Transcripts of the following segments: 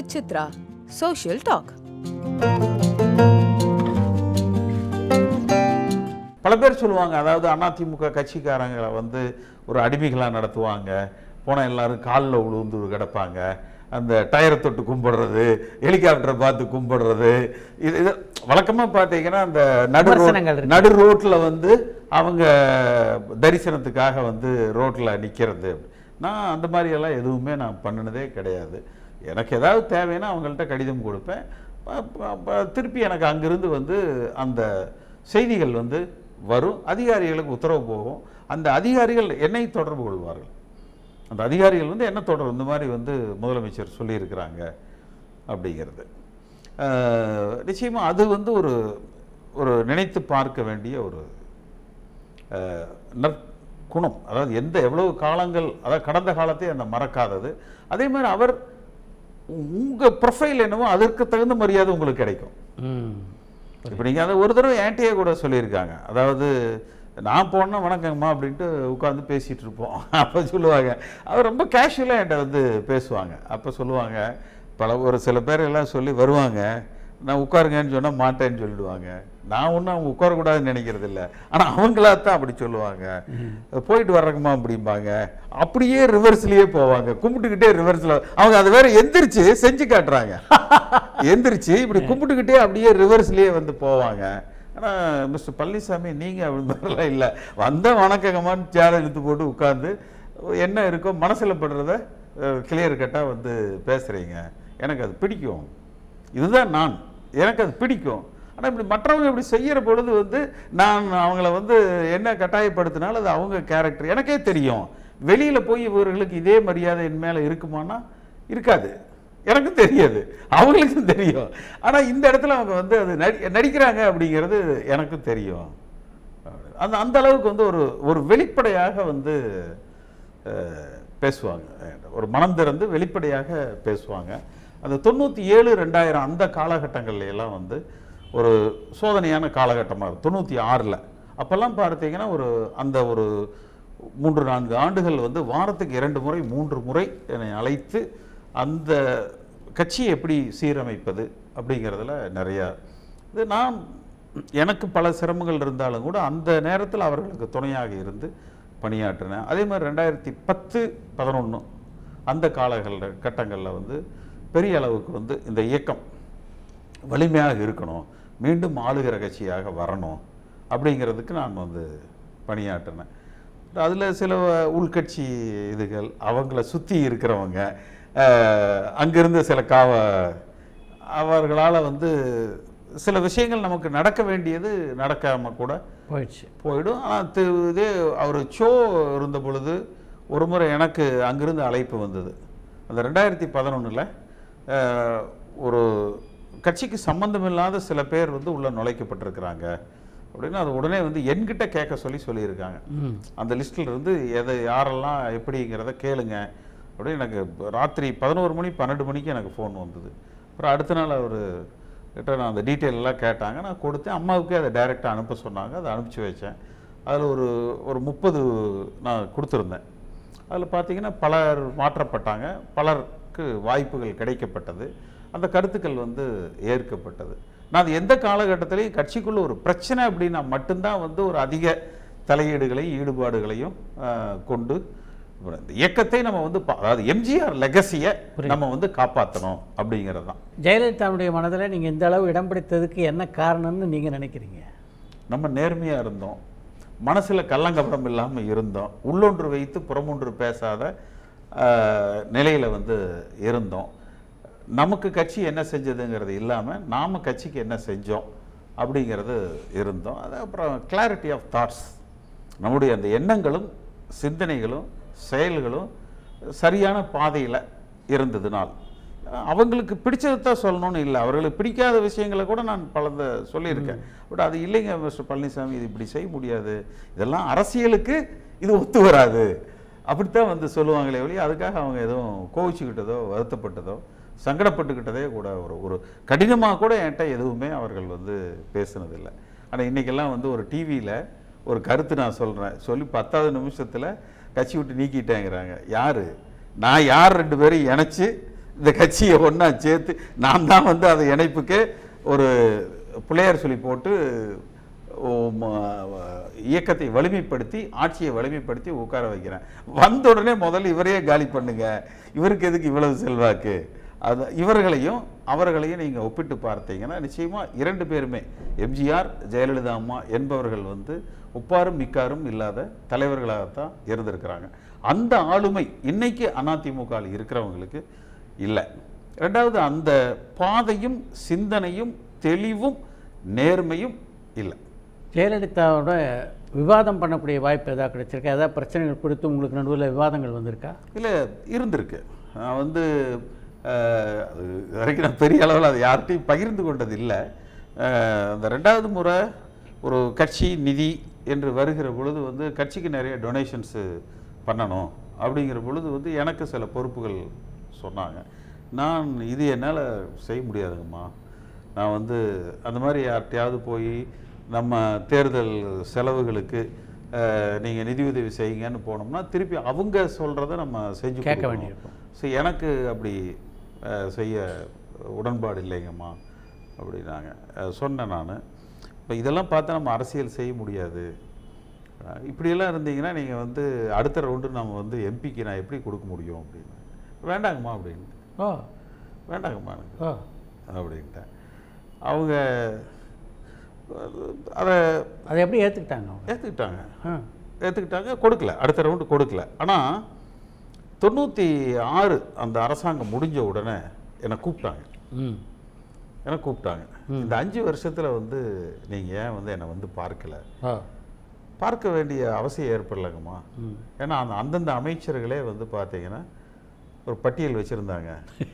Chitra social talk பல பேர் சொல்லுவாங்க அதாவது அதிமுக கட்சிக்காரங்களை வந்து ஒரு அடிமைகளாக நடத்துவாங்க போனால் எல்லாரும் காலில் விழுந்து கிடப்பாங்க அந்த டயரை தொட்டு கும்பிடுறது ஹெலிகாப்டரை பார்த்து கும்பிடுறது இது இது வழக்கமாக பார்த்தீங்கன்னா அந்த நடு விமர்சனங்கள் ரோட் இருக்கு. நடு ரோட்டில் வந்து அவங்க தரிசனத்துக்காக வந்து ரோட்டில் நிற்கிறது நான் அந்த மாதிரியெல்லாம் எதுவுமே நான் பண்ணினதே கிடையாது எனக்கு ஏதாவது தேவைன்னா அவங்கள்ட்ட கடிதம் கொடுப்பேன் ப- ப- ப- திருப்பி எனக்கு அங்கிருந்து வந்து அந்த செய்திகள் வந்து வரும் அதிகாரிகளுக்கு உத்தரவு போகும் அந்த அதிகாரிகள் என்னை தொடர்பு கொள்வார்கள் அந்த அதிகாரிகள் வந்து என்ன தொடர்பு இந்த மாதிரி வந்து முதலமைச்சர் சொல்லியிருக்கிறாங்க அப்படிங்கிறது அஹ், நிச்சயமா அது வந்து ஒரு ஒரு நினைத்து பார்க்க வேண்டிய ஒரு அஹ், நற்குணம் அதாவது எந்த எவ்வளவு காலங்கள் அதாவது கடந்த காலத்தை அந்த மறக்காதது அதே மாதிரி அவர் உங்க ப்ரொஃபைல் என்னவோ அதற்கு தகுந்த மரியாதை உங்களுக்கு கிடைக்கும் ம் இப்போ நீங்கள் அதை ஒரு தடவை என்கிட்டயே கூட சொல்லியிருக்காங்க அதாவது நான் போனேன்னா வணக்கங்கம்மா அப்படின்ட்டு உட்காந்து பேசிகிட்டு இருப்போம் அப்போ சொல்லுவாங்க அவர் ரொம்ப கேஷுவலாக என்கிட்ட வந்து பேசுவாங்க அப்போ சொல்லுவாங்க பல ஒரு சில பேர் எல்லாம் சொல்லி வருவாங்க நான் உட்காருங்கன்னு சொன்னால் மாட்டேன்னு சொல்லிடுவாங்க நான் ஒன்றும் அவங்க உட்காரக்கூடாதுன்னு நினைக்கிறது இல்லை ஆனால் அவங்களா தான் அப்படி சொல்லுவாங்க போயிட்டு வர்றக்குமா அப்படிம்பாங்க அப்படியே ரிவர்ஸ்லேயே போவாங்க கும்பிட்டுக்கிட்டே ரிவர்ஸில் அவங்க அதை வேற எந்திரிச்சு செஞ்சு காட்டுறாங்க எந்திரிச்சு இப்படி கும்பிட்டுக்கிட்டே அப்படியே ரிவர்ஸ்லயே வந்து போவாங்க ஆனா மிஸ்டர் பழனிசாமி நீங்க அப்படி மாதிரிலாம் இல்லை வந்த வணக்கங்கம்மான்னு சேரை இழுத்து போட்டு உட்கார்ந்து என்ன இருக்கோ மனசுல படுறத கிளியர் கட்டா வந்து பேசுறீங்க எனக்கு அது பிடிக்கும் இதுதான் நான் எனக்கு அது பிடிக்கும் ஆனா இப்படி மற்றவங்க இப்படி செய்யற பொழுது வந்து நான் அவங்கள வந்து என்ன கட்டாயப்படுத்தினாலும் அது அவங்க கேரக்டர் எனக்கே தெரியும் வெளியில போய் இவர்களுக்கு இதே மரியாதை என் மேல இருக்குமானா இருக்காது எனக்கும் தெரியாது அவங்களுக்கும் தெரியும் ஆனா இந்த இடத்துல அவங்க வந்து அது நடி நடிக்கிறாங்க அப்படிங்கிறது எனக்கும் தெரியும் அந்த அந்த அளவுக்கு வந்து ஒரு ஒரு வெளிப்படையாக வந்து அஹ், பேசுவாங்க ஒரு மனம் திறந்து வெளிப்படையாக பேசுவாங்க அந்த தொண்ணூற்றி ஏழு ரெண்டாயிரம் அந்த காலகட்டங்கள்ல எல்லாம் வந்து ஒரு சோதனையான காலகட்டமாக இருக்கும் தொண்ணூற்றி ஆறில் அப்போல்லாம் பார்த்தீங்கன்னா ஒரு அந்த ஒரு மூன்று நான்கு ஆண்டுகள் வந்து வாரத்துக்கு இரண்டு முறை மூன்று முறை என்னை அழைத்து அந்த கட்சியை எப்படி சீரமைப்பது அப்படிங்கிறதுல நிறையா இது நான் எனக்கு பல சிரமங்கள் இருந்தாலும் கூட அந்த நேரத்தில் அவர்களுக்கு துணையாக இருந்து பணியாற்றினேன் அதே மாதிரி ரெண்டாயிரத்தி பத்து பதினொன்று அந்த காலகட்ட கட்டங்களில் வந்து பெரிய அளவுக்கு வந்து இந்த இயக்கம் வலிமையாக இருக்கணும் மீண்டும் ஆளுகிற கட்சியாக வரணும் அப்படிங்கிறதுக்கு நான் வந்து பணியாற்றினேன் அதில் சில உள்கட்சி இதுகள் அவங்கள சுற்றி இருக்கிறவங்க அஹ், அங்கிருந்து சில காவ அவர்களால் வந்து சில விஷயங்கள் நமக்கு நடக்க வேண்டியது நடக்காம கூட போயிடுச்சு போயிடும் ஆனால் இதே அவர் ஷோ இருந்த பொழுது ஒரு முறை எனக்கு அங்கிருந்து அழைப்பு வந்தது அந்த ரெண்டாயிரத்தி பதினொன்றில் ஒரு கட்சிக்கு சம்பந்தமில்லாத சில பேர் வந்து உள்ள நுழைக்கப்பட்டிருக்கிறாங்க அப்படின்னு அது உடனே வந்து என்கிட்ட கேட்க சொல்லி சொல்லியிருக்காங்க ம் அந்த லிஸ்ட்டில் இருந்து எதை யாரெல்லாம் எப்படிங்கிறத கேளுங்க அப்படின்னு எனக்கு ராத்திரி பதினோரு மணி பன்னெண்டு மணிக்கு எனக்கு ஃபோன் வந்தது அப்புறம் அடுத்த நாள் அவர் கிட்ட நான் அந்த டீட்டெயில் எல்லாம் கேட்டாங்க நான் கொடுத்தேன் அம்மாவுக்கே அதை டைரெக்டாக அனுப்ப சொன்னாங்க அதை அனுப்பிச்சி வச்சேன் அதில் ஒரு ஒரு முப்பது நான் கொடுத்துருந்தேன் அதில் பார்த்தீங்கன்னா பலர் மாற்றப்பட்டாங்க பலருக்கு வாய்ப்புகள் கிடைக்கப்பட்டது அந்த கருத்துக்கள் வந்து ஏற்கப்பட்டது நான் அது எந்த காலகட்டத்திலையும் கட்சிக்குள்ள ஒரு பிரச்சனை அப்படின்னா மட்டும்தான் வந்து ஒரு அதிக தலையீடுகளையும் ஈடுபாடுகளையும் ஆஹ், கொண்டு இந்த இயக்கத்தை நம்ம வந்து பா- அதாவது எம்ஜிஆர் லெகசியை நம்ம வந்து காப்பாற்றணும் அப்படிங்கிறது தான் ஜெயலலிதாவுடைய மனதில் நீங்கள் இந்த அளவு இடம் பிடித்ததுக்கு என்ன காரணம்னு நீங்கள் நினைக்கிறீங்க நம்ம நேர்மையாக இருந்தோம் மனசில் கள்ளங்கபடம் இல்லாமல் இருந்தோம் உள்ளொன்று வைத்து புறமொன்று பேசாத நிலையில் வந்து இருந்தோம் நமக்கு கட்சி என்ன செஞ்சதுங்கிறது இல்லாமல் நாம் கட்சிக்கு என்ன செஞ்சோம் அப்படிங்கிறது இருந்தோம் அது அப்புறம் கிளாரிட்டி ஆஃப் தாட்ஸ் நம்முடைய அந்த எண்ணங்களும் சிந்தனைகளும் செயல்களும் சரியான பாதையில் இருந்ததுனால் அவங்களுக்கு பிடிச்சதை தான் சொல்லணும்னு இல்லை அவர்களுக்கு பிடிக்காத விஷயங்களை கூட நான் பலத சொல்லியிருக்கேன் பட் அது இல்லைங்க மிஸ்டர் பழனிசாமி இது இப்படி செய்ய முடியாது இதெல்லாம் அரசியலுக்கு இது ஒத்து வராது அப்படித்தான் வந்து சொல்லுவாங்களே ஒழிய அதுக்காக அவங்க எதுவும் கோவிச்சுக்கிட்டதோ வருத்தப்பட்டதோ சங்கடப்பட்டுக்கிட்டதே கூட ஒரு ஒரு கடினமாக கூட என்கிட்ட எதுவுமே அவர்கள் வந்து பேசுனதில்லை ஆனால் இன்றைக்கெல்லாம் வந்து ஒரு டிவியில் ஒரு கருத்து நான் சொல்கிறேன் சொல்லி பத்தாவது நிமிஷத்தில் கட்சி விட்டு நீக்கிட்டேங்கிறாங்க யார் நான் யார் ரெண்டு பேரும் இணைச்சு இந்த கட்சியை ஒன்றா சேர்த்து நான் தான் வந்து அதை இணைப்புக்கு ஒரு பிள்ளையார் சொல்லி போட்டு ஓ, ம, இயக்கத்தை வலிமைப்படுத்தி ஆட்சியை வலிமைப்படுத்தி உட்கார வைக்கிறேன் வந்த உடனே முதல்ல இவரையே காலி பண்ணுங்க இவருக்கு எதுக்கு இவ்வளவு செல்வாக்கு அது இவர்களையும் அவர்களையும் நீங்கள் ஒப்பிட்டு பார்த்தீங்கன்னா நிச்சயமா இரண்டு பேருமே எம்ஜிஆர் ஜெயலலிதா அம்மா என்பவர்கள் வந்து ஒப்பாரும் மிக்காரும் இல்லாத தலைவர்களாகத்தான் இருந்திருக்கிறாங்க அந்த ஆளுமை இன்னைக்கு அதிமுக ல இருக்கிறவங்களுக்கு இல்லை ரெண்டாவது அந்த பாதையும் சிந்தனையும் தெளிவும் நேர்மையும் இல்லை ஜெயலலிதாவோட விவாதம் பண்ணக்கூடிய வாய்ப்பு ஏதாவது கிடைச்சிருக்கா ஏதாவது பிரச்சனைகள் குறித்து உங்களுக்கு நடுவில் விவாதங்கள் வந்திருக்கா இல்லை இருந்திருக்கு நான் வந்து அஹ், அது இது வரைக்கும் நான் பெரிய அளவில் அதை யார்கிட்டையும் பகிர்ந்து கொண்டது இல்லை அஹ், அந்த ரெண்டாவது முறை ஒரு கட்சி நிதி என்று வருகிற பொழுது வந்து கட்சிக்கு நிறைய டொனேஷன்ஸு பண்ணணும் அப்படிங்கிற பொழுது வந்து எனக்கு சில பொறுப்புகள் சொன்னாங்க நான் இது என்னால் செய்ய முடியாதுங்கம்மா நான் வந்து அந்த மாதிரி யார்கிட்டயாவது போய் நம்ம தேர்தல் செலவுகளுக்கு நீங்கள் நிதியுதவி செய்யுங்கன்னு போனோம்னா திருப்பி அவங்க சொல்கிறத நம்ம செஞ்சு கேட்க கொடுக்கணும். வேண்டியிருக்கும். ஸோ எனக்கு அப்படி அஹ், செய்ய உடன்பாடு இல்லைங்கம்மா அப்படின்னாங்க அஹ், சொன்னேன் நான் இப்போ இதெல்லாம் பார்த்தா நம்ம அரசியல் செய்ய முடியாது அஹ், இப்படியெல்லாம் இருந்தீங்கன்னா நீங்கள் வந்து அடுத்த ரவுண்டு நம்ம வந்து எம்பிக்கு நான் எப்படி கொடுக்க முடியும் அப்படின்னு வேண்டாங்கம்மா அப்படின்னு ஓ வேண்டாங்கம்மா எனக்கு ஓ அப்படின்ட்டேன் அவங்க அதை அதை எப்படி ஏற்றுக்கிட்டாங்க அவங்க ஏற்றுக்கிட்டாங்க ஆ ஏற்றுக்கிட்டாங்க கொடுக்கல அடுத்த ரவுண்டு கொடுக்கல ஆனால் தொண்ணூற்றி ஆறு அந்த அரசாங்கம் முடிஞ்ச உடனே என்னை கூப்பிட்டாங்க ம் என்னை கூப்பிட்டாங்க இந்த அஞ்சு வருஷத்தில் வந்து நீங்கள் ஏன் வந்து என்னை வந்து பார்க்கல ஓ பார்க்க வேண்டிய அவசியம் ஏற்படலைங்கம்மா ம் ஏன்னா அந்த அந்தந்த அமைச்சர்களே வந்து பார்த்தீங்கன்னா ஒரு பட்டியல் வச்சுருந்தாங்க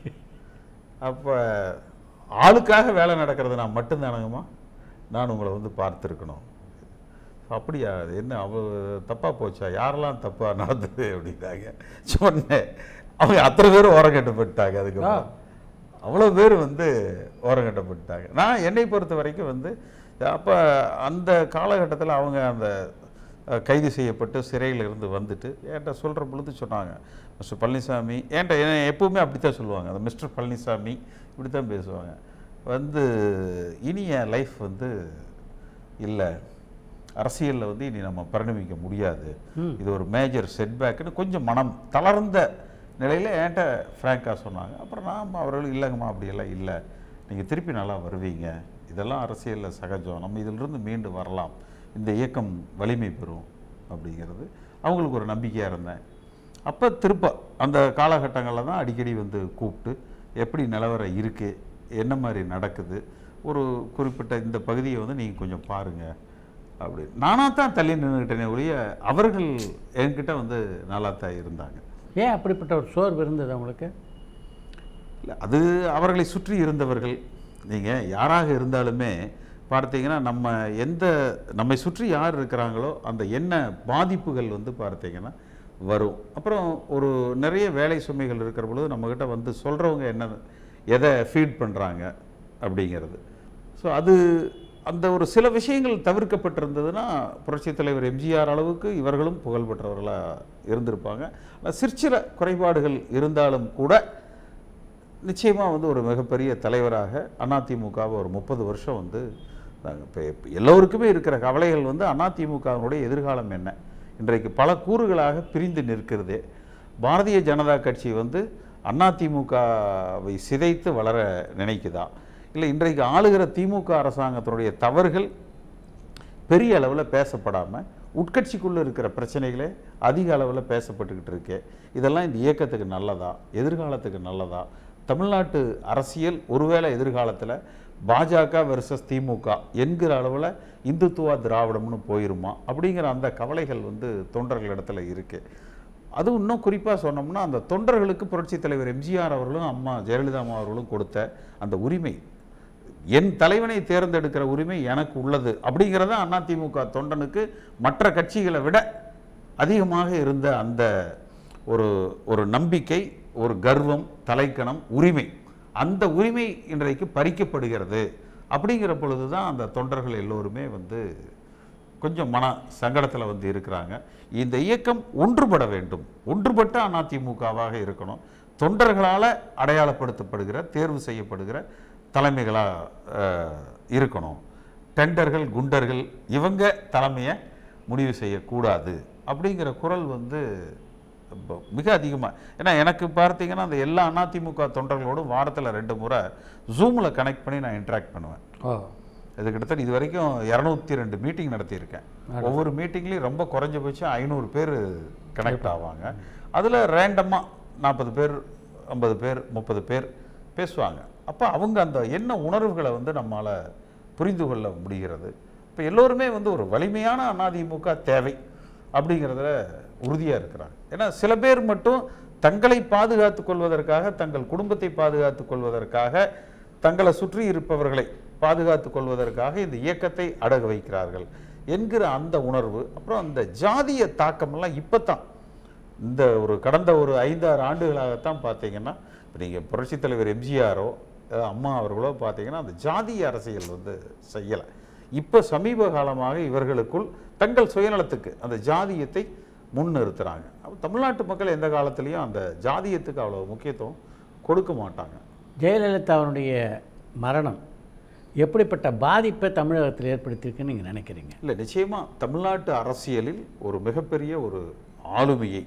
அப்போ ஆளுக்காக வேலை நடக்கிறது நான் மட்டும்தானங்கம்மா நான் உங்களை வந்து பார்த்துருக்கணும் அப்படியா அது என்ன அவ தப்பாக போச்சா யாரெல்லாம் தப்பாக நடந்தது அப்படின்னாங்க சொன்னேன் அவங்க அத்தனை பேரும் ஓரங்கட்டப்பட்டாங்க அதுக்கப்புறம் அவ்வளோ பேர் வந்து ஓரங்கட்டப்பட்டாங்க நான் என்னை பொறுத்த வரைக்கும் வந்து அப்போ அந்த காலகட்டத்தில் அவங்க அந்த அஹ், கைது செய்யப்பட்டு சிறையில் இருந்து வந்துட்டு என்கிட்ட சொல்கிற பொழுது சொன்னாங்க மிஸ்டர் பழனிசாமி என்கிட்ட என்ன எப்பவுமே அப்படி தான் சொல்லுவாங்க அந்த மிஸ்டர் பழனிசாமி இப்படி தான் பேசுவாங்க வந்து இனி என் லைஃப் வந்து இல்லை அரசியலில் வந்து இனி நம்ம பரிணமிக்க முடியாது இது ஒரு மேஜர் செட்பேக்குன்னு கொஞ்சம் மனம் தளர்ந்த நிலையில் என்கிட்ட ஃப்ராங்காக சொன்னாங்க அப்புறம் நான் அவர்கள் இல்லைங்கம்மா அப்படியெல்லாம் இல்லை நீங்கள் திருப்பி நல்லா வருவீங்க இதெல்லாம் அரசியலில் சகஜம் நம்ம இதிலிருந்து மீண்டு வரலாம் இந்த இயக்கம் வலிமை பெறும் அப்படிங்கிறது அவங்களுக்கு ஒரு நம்பிக்கையாக இருந்தேன் அப்போ திருப்ப அந்த காலகட்டங்களில் தான் அடிக்கடி வந்து கூப்பிட்டு எப்படி நிலவரம் இருக்குது என்ன மாதிரி நடக்குது ஒரு குறிப்பிட்ட இந்த பகுதியை வந்து நீங்கள் கொஞ்சம் பாருங்கள் அப்படி நானாக தான் தள்ளி நின்றுக்கிட்டேனே ஒழிய அவர்கள் என்கிட்ட வந்து நல்லா தான் இருந்தாங்க ஏன் அப்படிப்பட்ட ஒரு சோர்வு இருந்தது அவங்களுக்கு இல்லை அது அவர்களை சுற்றி இருந்தவர்கள் நீங்கள் யாராக இருந்தாலுமே பார்த்தீங்கன்னா நம்ம எந்த நம்மை சுற்றி யார் இருக்கிறாங்களோ அந்த என்ன பாதிப்புகள் வந்து பார்த்தீங்கன்னா வரும் அப்புறம் ஒரு நிறைய வேலை சுமைகள் இருக்கிற பொழுது நம்மக்கிட்ட வந்து சொல்கிறவங்க என்ன எதை ஃபீட் பண்ணுறாங்க அப்படிங்கிறது ஸோ அது அந்த ஒரு சில விஷயங்கள் தவிர்க்கப்பட்டிருந்ததுன்னா புரட்சித் தலைவர் எம்ஜிஆர் அளவுக்கு இவர்களும் புகழ்பெற்றவர்களாக இருந்திருப்பாங்க ஆனால் சிற்சில குறைபாடுகள் இருந்தாலும் கூட நிச்சயமாக வந்து ஒரு மிகப்பெரிய தலைவராக அதிமுகவை ஒரு முப்பது வருஷம் வந்து இப்போ எல்லோருக்குமே இருக்கிற கவலைகள் வந்து அதிமுகவினுடைய எதிர்காலம் என்ன இன்றைக்கு பல கூறுகளாக பிரிந்து நிற்கிறதே பாரதிய ஜனதா கட்சி வந்து அதிமுகவை சிதைத்து வளர நினைக்குதா இல்லை இன்றைக்கு ஆளுகிற திமுக அரசாங்கத்தினுடைய தவறுகள் பெரிய அளவில் பேசப்படாமல் உட்கட்சிக்குள்ளே இருக்கிற பிரச்சனைகளே அதிக அளவில் பேசப்பட்டுக்கிட்டு இருக்கே இதெல்லாம் இந்த இயக்கத்துக்கு நல்லதா எதிர்காலத்துக்கு நல்லதா தமிழ்நாட்டு அரசியல் ஒருவேளை எதிர்காலத்தில் பாஜக வெர்சஸ் திமுக என்கிற அளவில் இந்துத்துவா திராவிடம்னு போயிருமா அப்படிங்கிற அந்த கவலைகள் வந்து தொண்டர்களிடத்துல இருக்கு அது இன்னும் குறிப்பாக சொன்னோம்னா அந்த தொண்டர்களுக்கு புரட்சித் தலைவர் எம்ஜிஆர் அவர்களும் அம்மா ஜெயலலிதா அம்மா அவர்களும் கொடுத்த அந்த உரிமை என் தலைவனை தேர்ந்தெடுக்கிற உரிமை எனக்கு உள்ளது அப்படிங்கிறத அதிமுக தொண்டனுக்கு மற்ற கட்சிகளை விட அதிகமாக இருந்த அந்த ஒரு ஒரு நம்பிக்கை ஒரு கர்வம் தலைக்கணம் உரிமை அந்த உரிமை இன்றைக்கு பறிக்கப்படுகிறது அப்படிங்கிற பொழுது தான் அந்த தொண்டர்கள் எல்லோருமே வந்து கொஞ்சம் மன சங்கடத்தில் வந்து இருக்கிறாங்க இந்த இயக்கம் ஒன்றுபட வேண்டும் ஒன்றுபட்ட அதிமுகவாக இருக்கணும் தொண்டர்களால் அடையாளப்படுத்தப்படுகிற தேர்வு செய்யப்படுகிற தலைமைகளாக இருக்கணும் டெண்டர்கள் குண்டர்கள் இவங்க தலைமையை முடிவு செய்யக்கூடாது அப்படிங்கிற குரல் வந்து இப்போ மிக அதிகமாக ஏன்னா எனக்கு பார்த்தீங்கன்னா அந்த எல்லா அதிமுக தொண்டர்களோடும் வாரத்தில் ரெண்டு முறை ஜூமில் கனெக்ட் பண்ணி நான் இன்ட்ராக்ட் பண்ணுவேன் ஓ இது கிட்டத்தட்ட இது வரைக்கும் இரநூத்தி ரெண்டு மீட்டிங் நடத்தியிருக்கேன் ஒவ்வொரு மீட்டிங்லேயும் ரொம்ப குறைஞ்சபட்சம் ஐநூறு பேர் கனெக்ட் ஆவாங்க அதில் ரேண்டமாக நாற்பது பேர் ஐம்பது பேர் முப்பது பேர் பேசுவாங்க அப்போ அவங்க அந்த என்ன உணர்வுகளை வந்து நம்மால் புரிந்து கொள்ள முடிகிறது இப்போ எல்லோருமே வந்து ஒரு வலிமையான அதிமுக தேவை அப்படிங்கிறதுல உறுதியாக இருக்கிறாங்க ஏன்னா சில பேர் மட்டும் தங்களை பாதுகாத்துக் கொள்வதற்காக தங்கள் குடும்பத்தை பாதுகாத்துக் கொள்வதற்காக தங்களை சுற்றி இருப்பவர்களை பாதுகாத்துக் கொள்வதற்காக இந்த இயக்கத்தை அடகு வைக்கிறார்கள் என்கிற அந்த உணர்வு அப்புறம் அந்த ஜாதிய தாக்கமெல்லாம் இப்போ தான் இந்த ஒரு கடந்த ஒரு ஐந்தாறு ஆண்டுகளாகத்தான் பார்த்தீங்கன்னா இப்போ நீங்கள் புரட்சித் தலைவர் எம்ஜிஆரோ அஹ் அம்மா அவர்களோ பார்த்தீங்கன்னா அந்த ஜாதிய அரசியல் வந்து செய்யலை இப்போ சமீப காலமாக இவர்களுக்குள் தங்கள் சுயநலத்துக்கு அந்த ஜாதியத்தை முன்னிறுத்துறாங்க அப்போ தமிழ்நாட்டு மக்கள் எந்த காலத்துலேயும் அந்த ஜாதியத்துக்கு அவ்வளோ முக்கியத்துவம் கொடுக்க மாட்டாங்க ஜெயலலிதா அவருடைய மரணம் எப்படிப்பட்ட பாதிப்பை தமிழகத்தில் ஏற்படுத்தியிருக்குன்னு நீங்கள் நினைக்கிறீங்க இல்லை நிச்சயமாக தமிழ்நாட்டு அரசியலில் ஒரு மிகப்பெரிய ஒரு ஆளுமையை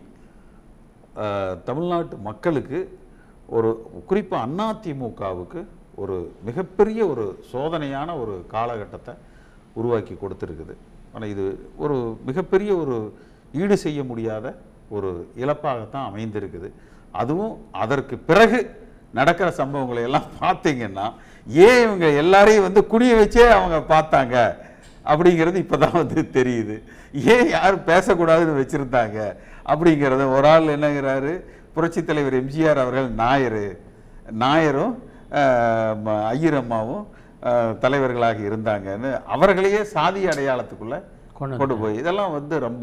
ஆஹ், தமிழ்நாட்டு மக்களுக்கு ஒரு குறிப்பாக அதிமுகவுக்கு ஒரு மிகப்பெரிய ஒரு சோதனையான ஒரு காலகட்டத்தை உருவாக்கி கொடுத்துருக்குது ஆனால் இது ஒரு மிகப்பெரிய ஒரு ஈடு செய்ய முடியாத ஒரு இழப்பாகத்தான் அமைந்திருக்குது அதுவும் அதற்கு பிறகு நடக்கிற சம்பவங்களை எல்லாம் பார்த்தீங்கன்னா ஏன் இவங்க எல்லாரையும் வந்து குனிய வச்சே அவங்க பார்த்தாங்க அப்படிங்கிறது இப்பதான் வந்து தெரியுது ஏன் யாரும் பேசக்கூடாதுன்னு வச்சிருந்தாங்க அப்படிங்கிறத ஒரு ஆள் என்னங்கிறாரு புரட்சித் தலைவர் எம்ஜிஆர் அவர்கள் நாயர் நாயரும் ஆஹ், ம- ஐயரம்மாவும் ஆஹ், தலைவர்களாக இருந்தாங்கன்னு அவர்களையே சாதி அடையாளத்துக்குள்ள கொண்டு கொண்டு போய் இதெல்லாம் வந்து ரொம்ப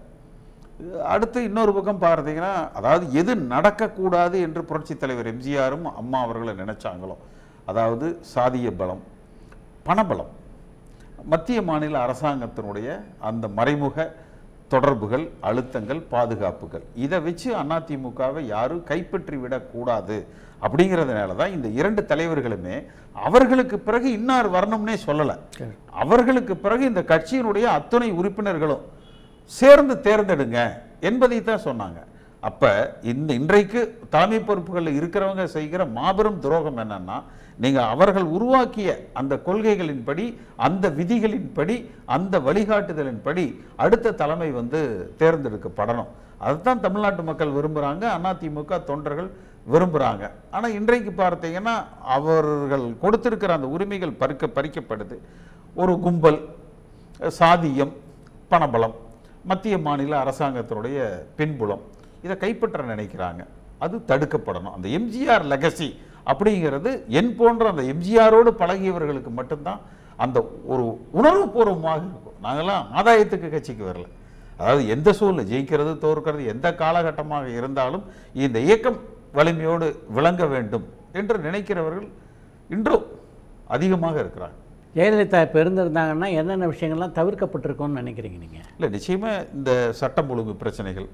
அடுத்து இன்னொரு பக்கம் பார்த்தீங்கன்னா அதாவது எது நடக்கக்கூடாது என்று புரட்சித் தலைவர் எம்ஜிஆரும் அம்மா அவர்களும் நினைச்சாங்களோ அதாவது சாதிய பலம் பணபலம் மத்திய மாநில அரசாங்கத்தினுடைய அந்த மறைமுக தொடர்புகள் அழுத்தங்கள் பாதுகாப்புகள் இதை வச்சு அதிமுகவை யாரும் கைப்பற்றி விடக்கூடாது அப்படிங்கிறதுனால தான் இந்த இரண்டு தலைவர்களுமே அவர்களுக்கு பிறகு இன்னார் வரணும்னே சொல்லலை அவர்களுக்கு பிறகு இந்த கட்சியினுடைய அத்துணை உறுப்பினர்களும் சேர்ந்து தேர்ந்தெடுங்க என்பதை தான் சொன்னாங்க அப்ப இந்த இன்றைக்கு தலைமை பொறுப்புகளில் இருக்கிறவங்க செய்கிற மாபெரும் துரோகம் என்னன்னா நீங்க அவர்கள் உருவாக்கிய அந்த கொள்கைகளின்படி அந்த விதிகளின்படி அந்த வழிகாட்டுதலின்படி அடுத்த தலைமை வந்து தேர்ந்தெடுக்கப்படணும் அதுதான் தமிழ்நாட்டு மக்கள் விரும்புறாங்க அதிமுக தொண்டர்கள் விரும்புறாங்க ஆனா இன்றைக்கு பார்த்தீங்கன்னா அவர்கள் கொடுத்திருக்கிற அந்த உரிமைகள் பறிக்க பறிக்கப்படுது ஒரு கும்பல் சாதியம் பணபலம் மத்திய மாநில அரசாங்கத்தினுடைய பின்புலம் இதை கைப்பற்ற நினைக்கிறாங்க அது தடுக்கப்படணும் அந்த எம்ஜிஆர் லெகசி அப்படிங்கிறது என் போன்ற அந்த எம்ஜிஆரோடு பழகியவர்களுக்கு மட்டும்தான் அந்த ஒரு உணர்வுபூர்வமாக இருக்கும் நாங்கெல்லாம் ஆதாயத்துக்கு கட்சிக்கு வரல அதாவது எந்த சூழ்நிலை ஜெயிக்கிறது தோற்கிறது எந்த காலகட்டமாக இருந்தாலும் இந்த இயக்கம் வலிமையோடு விளங்க வேண்டும் என்று நினைக்கிறவர்கள் இன்றும் அதிகமாக இருக்கிறாங்க ஜெயலலிதா இப்போ இருந்திருந்தாங்கன்னா என்னென்ன விஷயங்கள்லாம் தவிர்க்கப்பட்டிருக்கும்னு நினைக்கிறீங்க நீங்கள் இல்லை நிச்சயமாக இந்த சட்டம் ஒழுங்கு பிரச்சனைகள்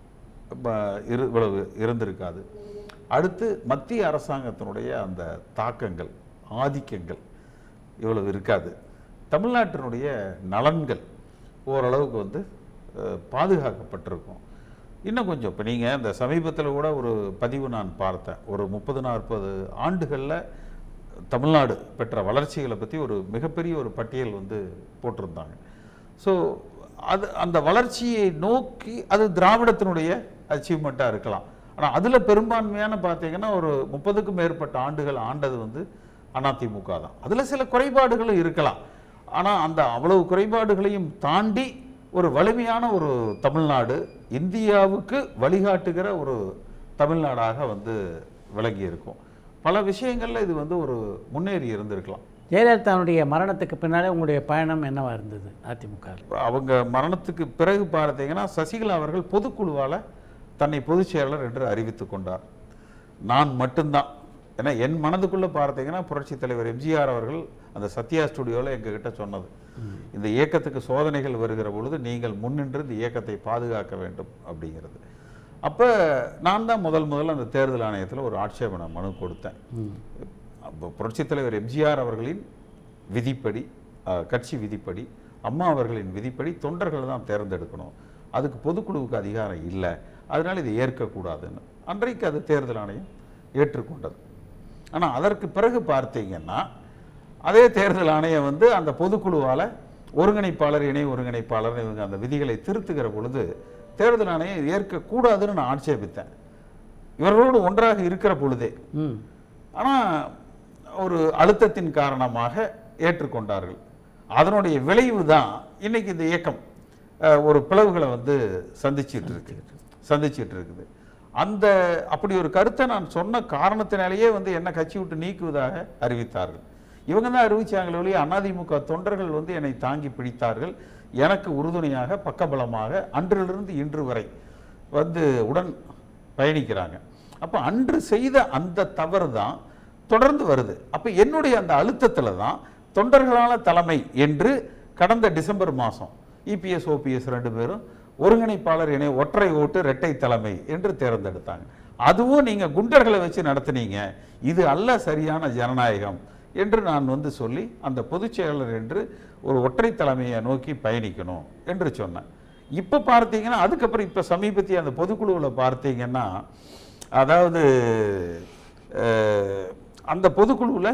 ப- இரு இவ்வளவு இருந்திருக்காது அடுத்து மத்திய அரசாங்கத்தினுடைய அந்த தாக்கங்கள் ஆதிக்கங்கள் இவ்வளவு இருக்காது தமிழ்நாட்டினுடைய நலன்கள் ஓரளவுக்கு வந்து அஹ், பாதுகாக்கப்பட்டிருக்கும் இன்னும் கொஞ்சம் இப்போ நீங்கள் இந்த சமீபத்தில் கூட ஒரு பதிவு நான் பார்த்தேன் ஒரு முப்பது நாற்பது ஆண்டுகளில் தமிழ்நாடு பெற்ற வளர்ச்சிகளை பற்றி ஒரு மிகப்பெரிய ஒரு பட்டியல் வந்து போட்டிருந்தாங்க ஸோ அது அந்த வளர்ச்சியை நோக்கி அது திராவிடத்தினுடைய அச்சீவ்மெண்ட்டாக இருக்கலாம் ஆனால் அதில் பெரும்பான்மையான பார்த்தீங்கன்னா ஒரு முப்பதுக்கும் மேற்பட்ட ஆண்டுகள் ஆண்டது வந்து அதிமுக தான் அதில் சில குறைபாடுகளும் இருக்கலாம் ஆனால் அந்த அவ்வளவு குறைபாடுகளையும் தாண்டி ஒரு வலிமையான ஒரு தமிழ்நாடு இந்தியாவுக்கு வழிகாட்டுகிற ஒரு தமிழ்நாடாக வந்து விளங்கி இருக்கும் பல விஷயங்கள்ல இது வந்து ஒரு முன்னேறி இருந்திருக்கலாம் ஜெயலலிதாவுடைய மரணத்துக்கு பின்னாலே உங்களுடைய பயணம் என்னவா இருந்தது அதிமுக அவங்க மரணத்துக்கு பிறகு பார்த்தீங்கன்னா சசிகலா அவர்கள் பொதுக்குழுவால் தன்னை பொதுச் செயலாளர் என்று அறிவித்து கொண்டார் நான் மட்டும்தான் ஏன்னா என் மனதுக்குள்ள பார்த்தீங்கன்னா புரட்சி தலைவர் எம்ஜிஆர் அவர்கள் அந்த சத்யா ஸ்டுடியோவில் எங்ககிட்ட சொன்னது இந்த இயக்கத்துக்கு சோதனைகள் வருகிற பொழுது நீங்கள் முன்னின்று இந்த இயக்கத்தை பாதுகாக்க வேண்டும் அப்படிங்கிறது அப்போ நான் தான் முதல் முதல்ல அந்த தேர்தல் ஆணையத்தில் ஒரு ஆட்சேபனை மனு கொடுத்தேன் அப்போ புரட்சித் தலைவர் எம்ஜிஆர் அவர்களின் விதிப்படி அஹ், கட்சி விதிப்படி அம்மா அவர்களின் விதிப்படி தொண்டர்கள் தான் தேர்ந்தெடுக்கணும் அதுக்கு பொதுக்குழுவுக்கு அதிகாரம் இல்லை அதனால் இதை ஏற்கக்கூடாதுன்னு அன்றைக்கு அது தேர்தல் ஆணையம் ஏற்றுக்கொண்டது ஆனால் அதற்கு பிறகு பார்த்தீங்கன்னா அதே தேர்தல் ஆணையம் வந்து அந்த பொதுக்குழுவால் ஒருங்கிணைப்பாளர் இணை ஒருங்கிணைப்பாளர் இவங்க அந்த விதிகளை திருத்துகிற பொழுது தேர்தல் ஆணையம் ஏற்கக்கூடாதுன்னு நான் ஆட்சேபித்தேன் இவர்களோடு ஒன்றாக இருக்கிற பொழுதே ம் ஆனால் ஒரு அழுத்தத்தின் காரணமாக ஏற்றுக்கொண்டார்கள் அதனுடைய விளைவு தான் இன்னைக்கு இந்த இயக்கம் அஹ், ஒரு பிளவுகளை வந்து சந்திச்சிட்டு இருக்கு சந்திச்சிட்டு இருக்குது அந்த அப்படி ஒரு கருத்தை நான் சொன்ன காரணத்தினாலேயே வந்து என்ன கட்சி விட்டு நீக்குவதாக அறிவித்தார்கள் இவங்க தான் அறிவிச்சாங்களே ஒழிய அதிமுக தொண்டர்கள் வந்து என்னை தாங்கி பிடித்தார்கள் எனக்கு உறுதுணையாக பக்கபலமாக அன்றிலிருந்து இன்று வரை வந்து உடன் பயணிக்கிறாங்க அப்போ அன்று செய்த அந்த தவறு தான் தொடர்ந்து வருது அப்போ என்னுடைய அந்த அழுத்தத்தில் தான் தொண்டர்களான தலைமை என்று கடந்த டிசம்பர் மாதம் இபிஎஸ் ஓபிஎஸ் ரெண்டு பேரும் ஒருங்கிணைப்பாளர் இணை ஒற்றை ஓட்டு இரட்டை தலைமை என்று தேர்ந்தெடுத்தாங்க அதுவும் நீங்கள் குண்டர்களை வச்சு நடத்துனீங்க இது அல்ல சரியான ஜனநாயகம் என்று நான் வந்து சொல்லி அந்த பொதுச் செயலாளர் என்று ஒரு ஒற்றை தலைமையை நோக்கி பயணிக்கணும் என்று சொன்னேன் இப்போ பார்த்தீங்கன்னா அதுக்கப்புறம் இப்போ சமீபத்திய அந்த பொதுக்குழுவில் பார்த்தீங்கன்னா அதாவது அஹ், அந்த பொதுக்குழுவில்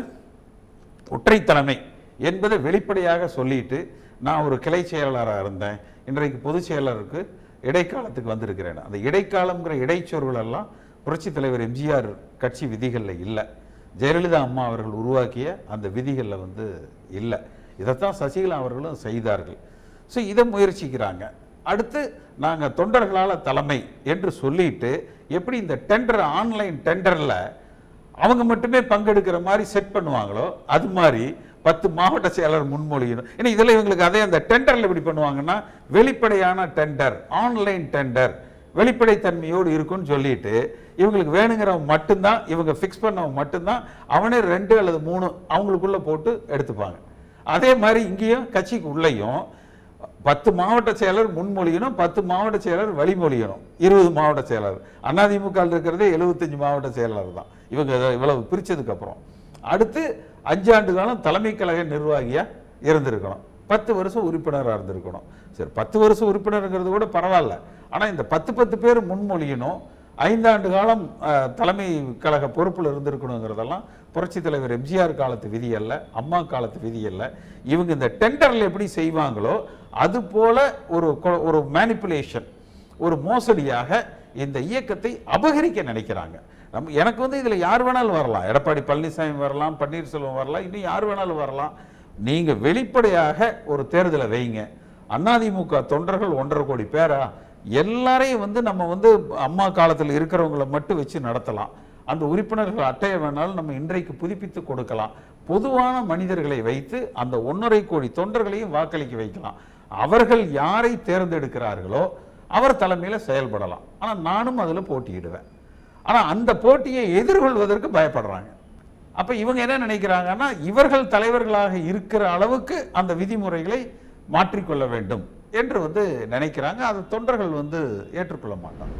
ஒற்றை தலைமை என்பதை வெளிப்படையாக சொல்லிட்டு நான் ஒரு கிளை செயலாளராக இருந்தேன் இன்றைக்கு பொதுச் செயலாளருக்கு இடைக்காலத்துக்கு வந்திருக்கிறேன் அந்த இடைக்காலம்ங்கிற இடைச்சொற்கள் எல்லாம் புரட்சித் தலைவர் எம்ஜிஆர் கட்சி விதிகளில் இல்லை ஜெயலலிதா அம்மா அவர்கள் உருவாக்கிய அந்த விதிகளில் வந்து இல்லை இதைத்தான் சசிகலா அவர்களும் செய்தார்கள் ஸோ இதை முயற்சிக்கிறாங்க அடுத்து நாங்கள் தொண்டர்களால் தலைமை என்று சொல்லிட்டு எப்படி இந்த டெண்டர் ஆன்லைன் டெண்டரில் அவங்க மட்டுமே பங்கெடுக்கிற மாதிரி செட் பண்ணுவாங்களோ அது மாதிரி பத்து மாவட்ட செயலர் முன்மொழியணும் ஏன்னா இதில் இவங்களுக்கு அதே அந்த டெண்டரில் எப்படி பண்ணுவாங்கன்னா வெளிப்படையான டெண்டர் ஆன்லைன் டெண்டர் வெளிப்படைத்தன்மையோடு இருக்குன்னு சொல்லிட்டு இவங்களுக்கு வேணுங்கிறவங்க மட்டும்தான் இவங்க ஃபிக்ஸ் பண்ணவங்க மட்டும்தான் அவனே ரெண்டு அல்லது மூணு அவங்களுக்குள்ள போட்டு எடுத்துப்பாங்க அதே மாதிரி இங்கேயும் கட்சிக்கு உள்ளேயும் பத்து மாவட்ட செயலர் முன்மொழியணும் பத்து மாவட்ட செயலர் வழிமொழியணும் இருபது மாவட்ட செயலர் அதிமுக இருக்கிறதே எழுபத்தஞ்சு மாவட்ட செயலர் தான் இவங்க இதை இவ்வளவு பிரிச்சதுக்கு அப்புறம் அடுத்து அஞ்சாண்டு காலம் தலைமை கழக நிர்வாகியா இருந்திருக்கணும் பத்து வருஷம் உறுப்பினராக இருந்திருக்கணும் சரி பத்து வருஷம் உறுப்பினருங்கிறது கூட பரவாயில்ல ஆனா இந்த பத்து பத்து பேர் முன்மொழியணும் ஐந்தாண்டு காலம் அஹ், தலைமை கழக பொறுப்பில் இருந்திருக்கணுங்கிறதெல்லாம் புரட்சித் தலைவர் எம்ஜிஆர் காலத்து விதி அல்ல அம்மா காலத்து விதி அல்ல இவங்க இந்த டெண்டரில் எப்படி செய்வாங்களோ அது போல ஒரு கொ- ஒரு மேனிப்புலேஷன் ஒரு மோசடியாக இந்த இயக்கத்தை அபகரிக்க நினைக்கிறாங்க நம்ம எனக்கு வந்து இதில் யார் வேணாலும் வரலாம் எடப்பாடி பழனிசாமி வரலாம் பன்னீர்செல்வம் வரலாம் இன்னும் யார் வேணாலும் வரலாம் நீங்க வெளிப்படையாக ஒரு தேர்தலை வைங்க அதிமுக தொண்டர்கள் ஒன்றரை கோடி பேரா எல்லாரையும் வந்து நம்ம வந்து அம்மா காலத்தில் இருக்கிறவங்கள மட்டும் வச்சு நடத்தலாம் அந்த உறுப்பினர்கள் அட்டையை வேணாலும் நம்ம இன்றைக்கு புதுப்பித்து கொடுக்கலாம் பொதுவான மனிதர்களை வைத்து அந்த ஒன்றரை கோடி தொண்டர்களையும் வாக்களிக்க வைக்கலாம் அவர்கள் யாரை தேர்ந்தெடுக்கிறார்களோ அவர் தலைமையில செயல்படலாம் ஆனா நானும் அதுல போட்டியிடுவேன் ஆனா அந்த போட்டியை எதிர்கொள்வதற்கு பயப்படுறாங்க அப்ப இவங்க என்ன நினைக்கிறாங்கன்னா இவர்கள் தலைவர்களாக இருக்கிற அளவுக்கு அந்த விதிமுறைகளை மாற்றிக்கொள்ள வேண்டும் என்று வந்து நினைக்கிறாங்க அதை தொண்டர்கள் வந்து ஏற்றுக்கொள்ள மாட்டாங்க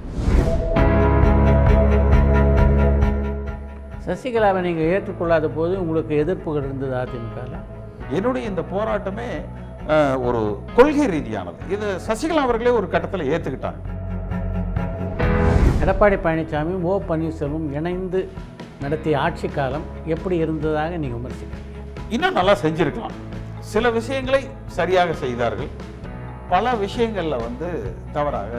சசிகலாவை நீங்கள் ஏற்றுக்கொள்ளாத போது உங்களுக்கு எதிர்ப்புகள் இருந்தது அதிமுகவில் என்னுடைய இந்த போராட்டமே அஹ், ஒரு கொள்கை ரீதியானது இது சசிகலா அவர்களே ஒரு கட்டத்தில் ஏத்துக்கிட்டாங்க எடப்பாடி பழனிசாமி ஓ பன்னீர்செல்வம் இணைந்து நடத்திய ஆட்சி காலம் எப்படி இருந்ததாக நீங்கள் விமர்சிக்கிறீங்க இன்னும் நல்லா செஞ்சிருக்கலாம் சில விஷயங்களை சரியாக செய்தார்கள் பல விஷயங்கள்ல வந்து தவறாக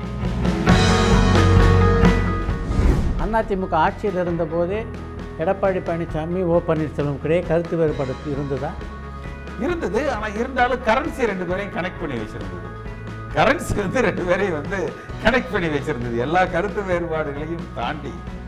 அதிமுக ஆட்சியில் இருந்தபோதே எடப்பாடி பழனிசாமி ஓ பன்னீர்செல்வம் கிடையே கருத்து வேறுபாடு இருந்ததா இருந்தது ஆனா இருந்தாலும் கரன்சி ரெண்டு பேரையும் கனெக்ட் பண்ணி வச்சிருந்தது கரன்சி வந்து ரெண்டு பேரையும் வந்து கனெக்ட் பண்ணி வச்சிருந்தது எல்லா கருத்து வேறுபாடுகளையும் தாண்டி